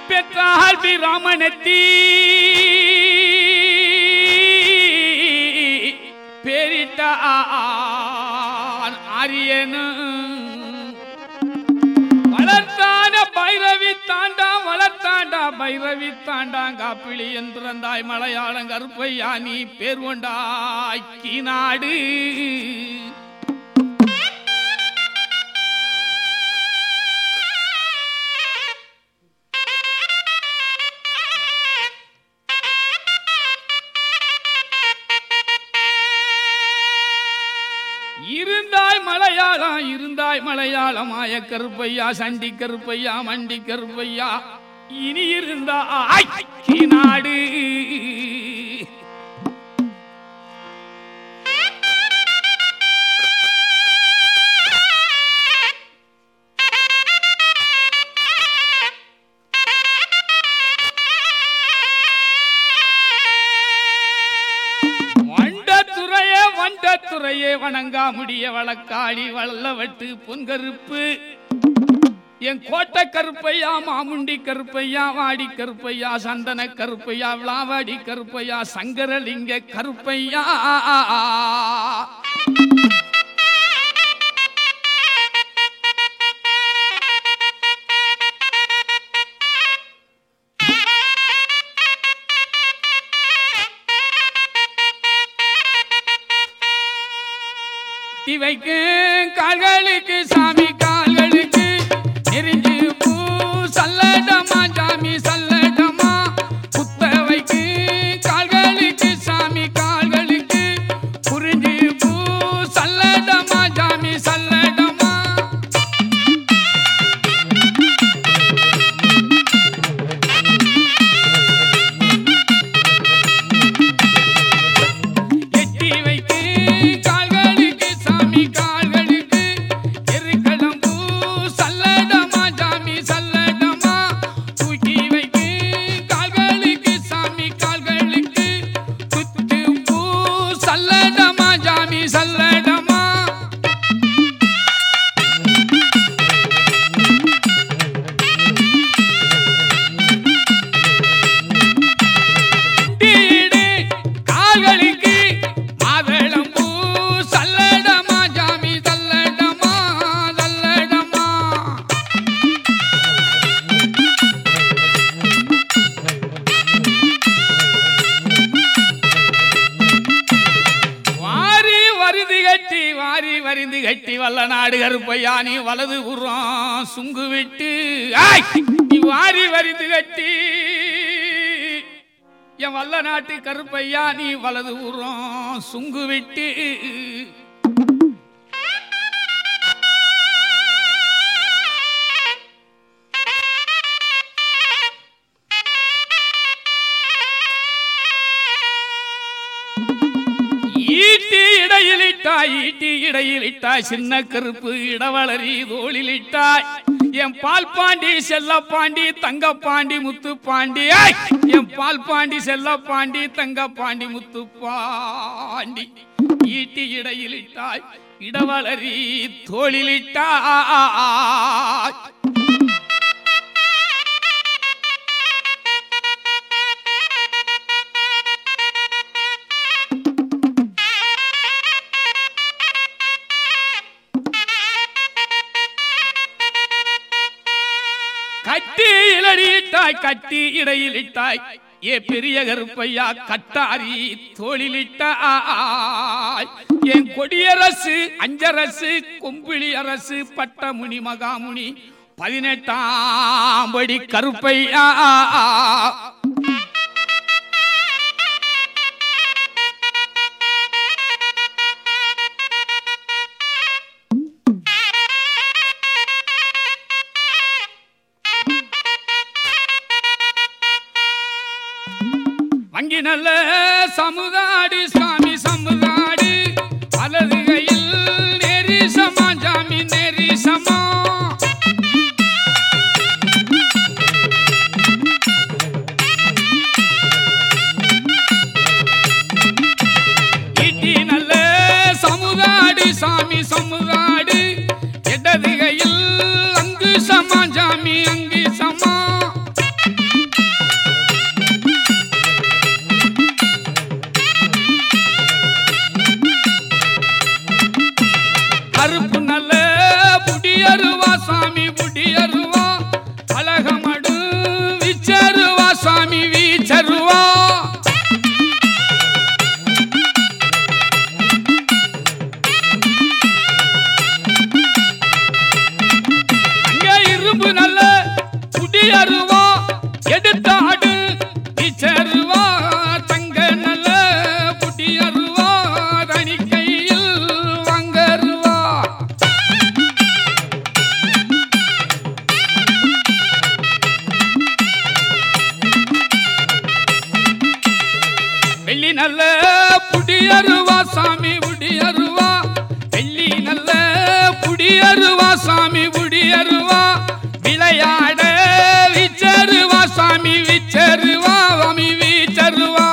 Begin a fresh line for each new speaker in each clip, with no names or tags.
பெற்றால் பிராமணத்தி பேரிட்டான் ஆரியனு வளர்த்தான பைரவி தாண்டா வளர்த்தாண்டா பைரவி தாண்டாங்க காப்பிளி என்றாய் மலையாளம் கருப்பையா நீ பேர் கொண்டாய் கீநாடு இருந்தாய் மலையாளம் இருந்தாய் மலையாளம் ஆய கருப்பையா சண்டி கருப்பையா மண்டி கருப்பையா இனி இருந்தா நாடு வண்டத்துறையே வண்டத்துறையே வணங்கா முடிய வழக்காளி வள்ளவட்டு பொன்கருப்பு என் கோட்டை கருப்பையா மாமுண்டி கருப்பையா வாடி கருப்பையா சந்தன கருப்பையா விளாவாடி கருப்பையா சங்கரலிங்க கருப்பையா இவைக்கு கால்களுக்கு சாமி கால்களுக்கு நெறிஞ்சு பூ சல்லடமா சாமி சல்லடமா குத்தவைக்கு கால்களுக்கு சாமி கால்களுக்கு புரிஞ்சு பூ சல்லடமா சாமி சல்லடமா எட்டி வைத்து கால்களுக்கு சாமி கால்களுக்கு எருக்களம்பூ சல்லடமா சாமி சல்லடமா தூக்கி வைத்து கால்களுக்கு சாமி கால்களுக்கு குத்து பூ சல்லடமா சாமி சல்லடமா தீடு கால்களுக்கு மாதளம்பூ சல்லடமா ஜாமி சல்லடமா சல்லடமா வாரி வருது கட்டி வாரி வரிந்து கட்டி வல்ல நாடு கருப்பையா நீ வலது புறம் சுங்கு விட்டு ஆய்! நீ வாரி வரிந்து கட்டி என் வல்ல நாட்டு கருப்பையா நீ வலது புறம் சுங்கு விட்டு ஈட்டி இடையிலிட்டாய் ஈட்டி இடையிலிட்டாய் சின்ன கருப்பு இடவளரி தோளிலிட்டாய் என் பால் பாண்டி செல்ல பாண்டி தங்க பாண்டி முத்து பாண்டி ஏய்! என் பால் பாண்டி செல்ல பாண்டி தங்க பாண்டி முத்து பாண்டி ஈட்டி இடையிலிட்டாய் இடவளரி தோளிலிட்டாய் கட்டி இலடியிட்டாய் கட்டி இடையிலிட்டாய் ஏ பெரிய கருப்பையா கட்டாரி தோளிலிட்டாய் என் கொடியரசு அஞ்சரசு கொம்பிளி அரசு பட்டமுனி மகாமுனி பதினெட்டாம் படி கருப்பையா வங்கி நல்ல சமுதாடு சாமி சமுதாடு வலது கையில் நெரிசமா சாமி நெரிசமா ஈட்டி நல்ல சமுதாடு சாமி சமுதாடு இடது கையில் அங்கு சமா சாமி அங்கு சமா அருவா எடுத்தாடு இச்சருவா தங்க நல்ல புடி அருவா தனி கையில் வாங்கருவா வெள்ளி நல்ல புடியருவா சாமி புடியருவா வெள்ளி நல்ல புடியருவா சாமி புடியருவா விளையாட விச்சருவா சாமி விச்சருவா சாமி விச்சருவா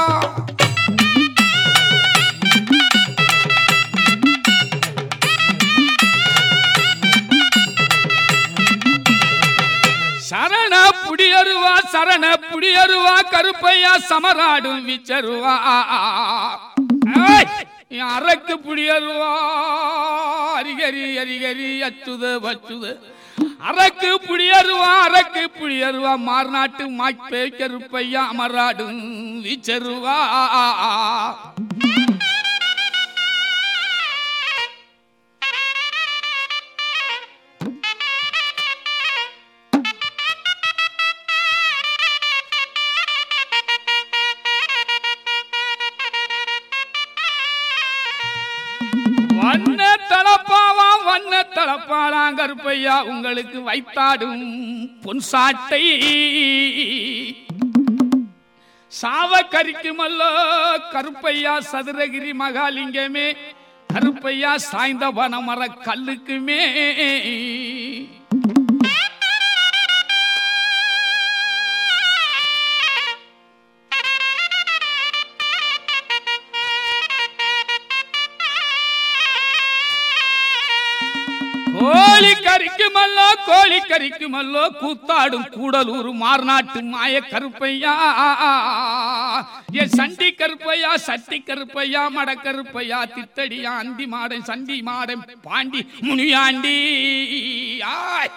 சரண புடியருவா சரண புடியருவா கருப்பையா சமராடும் விச்சருவா ஏய், என் அரக்கு புடியருவா அரிகரி அரிகரி அச்சுத வச்சுத அரக்கு புடியருவா அரக்கு புடியருவா மார்நாட்டு மாய்ப்பே கருப்பையா அமராடும் விச்சருவா வண்ண தளப்பாவாம் வண்ண தளப்பாளாம் கருப்பையா உங்களுக்கு வைத்தாடும் பொன் சாட்டை சாவ கரிக்குமல்லோ கருப்பையா சதுரகிரி மகாலிங்கமே கருப்பையா சாய்ந்த வனமர கல்லுக்குமே கோழி கறிக்குமல்லோ கோழி கறிக்குமல்லோ கூத்தாடும் கூடலூர் மார்நாட்டு மாய கருப்பையா என் சண்டி கருப்பையா சட்டி கருப்பையா மட கருப்பையா தித்தடியா அந்தி மாடன் சண்டி மாடன் பாண்டி முனியாண்டி ஆய்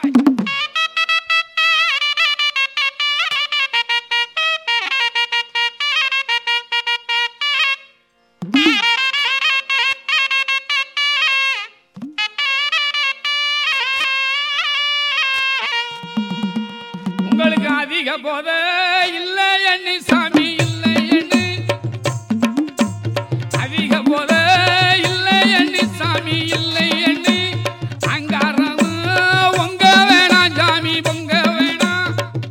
உங்களுக்கு அதிக போத இல்லை எண்ணி சாமி இல்லை எண்ணு அதிக போத இல்லை எண்ணி சாமி இல்லை எண்ணு அங்காரம் உங்க வேணாம் சாமி பொங்க வேணாம்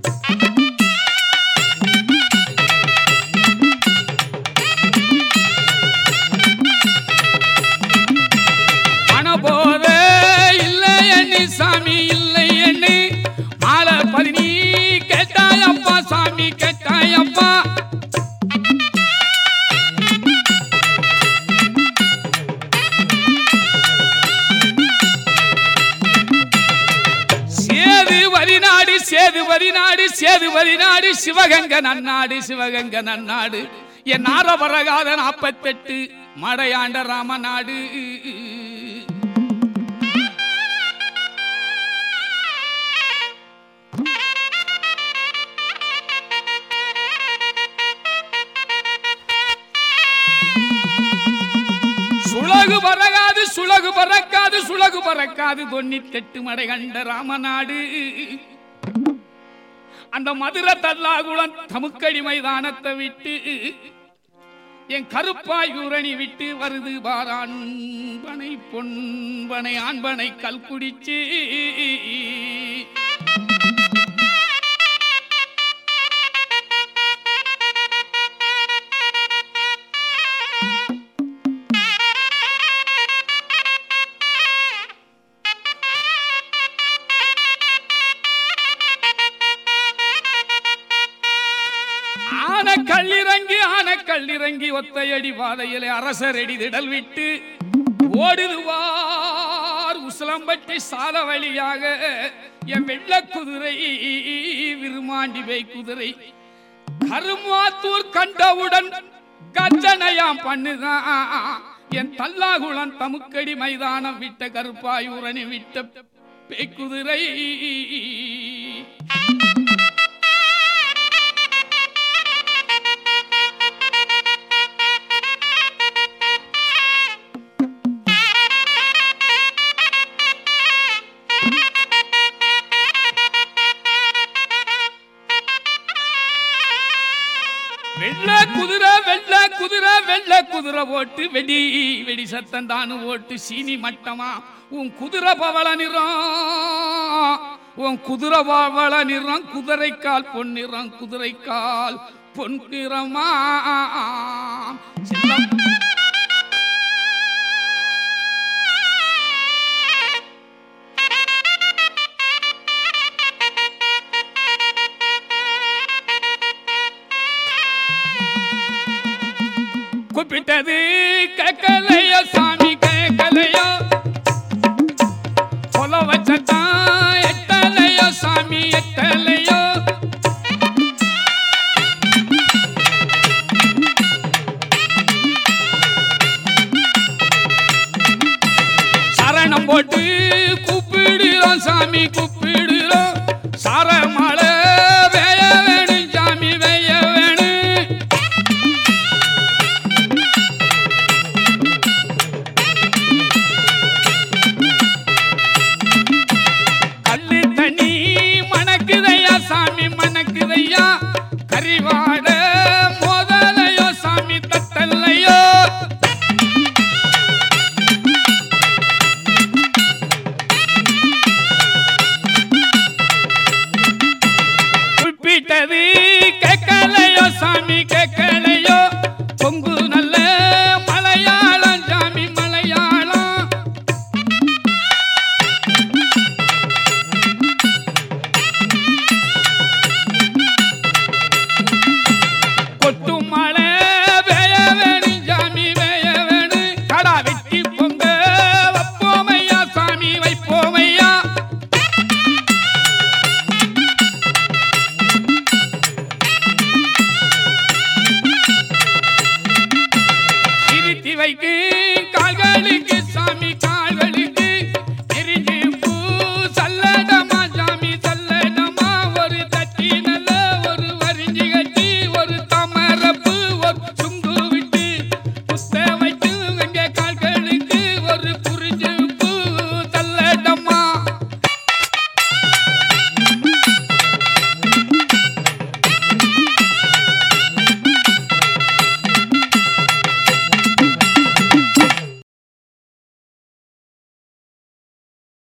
பண போத இல்லை எண்ணி சாமி இல்லை எண்ணு மாலை பதினி கேட்டாயப்பா சாமி கேட்டாயப்பா சேது வரிநாடு சேது வரிநாடு சேது வரிநாடு சிவகங்க நன்னாடு சிவகங்க நன்னாடு என் நாரபரகாத நாற்பத்தெட்டு மடையாண்ட ராமநாடு சுளகு பறக்காது சுளகு பறக்காது சுளகு பறக்காது தொண்ணூத்தெட்டு மடை கண்ட ராமநாடு அந்த மதுரை தல்லாகுளம் தமுக்கடி மைதானத்தை விட்டு என் கருப்பாய் ஊரணி விட்டு வருது பாரான் பனை பொன்பனை ஆண்பனை கல் குடிச்சு ஆன கல்லிறங்கி ஆன கல்லிறங்கி ஒத்தையடி பாதையிலே அரசரடி திடல் விட்டு ஓடுதுவார் உசலம்பட்டி சால வழியாக என் வெள்ள குதிரை விருமாண்டி வை குதிரை கருமாத்தூர் கண்டவுடன் கஜனையாம் பண்ணுதான் என் தல்லாகுளம் தமுக்கடி மைதானம் விட்ட கருப்பாயூரணி விட்ட பேக்குதிரை வெள்ள குதிரை வெள்ள குதிரை வெள்ள குதிரை ஓட்டு வெடி வெடி சத்தம் தானு ஓட்டு சீனி மட்டமா உன் குதிரை பவள நிறம் உன் குதிரை பவள நிறம் குதிரைக்கால் பொன்னிறம் குதிரைக்கால் பொன்னிறமா சின்ன கூப்பிட்டது கேட்கலையோ சாமி கேட்கலையோ கொல வச்சதான் எட்டலையோ சாமி எட்டலையோ சரணம் போட்டு கூப்பிடுறோம் சாமி கூப்பிடுறோம் சரமலை வேய வேணும் சாமி வேய வேணும் கல்லு தண்ணி மணக்குதையா சாமி மணக்குதையா கரிவாட மோதலையோ சாமி தட்டல்லையோ குறிப்பிட்டது கேட்கலையோ சாமி கேட்க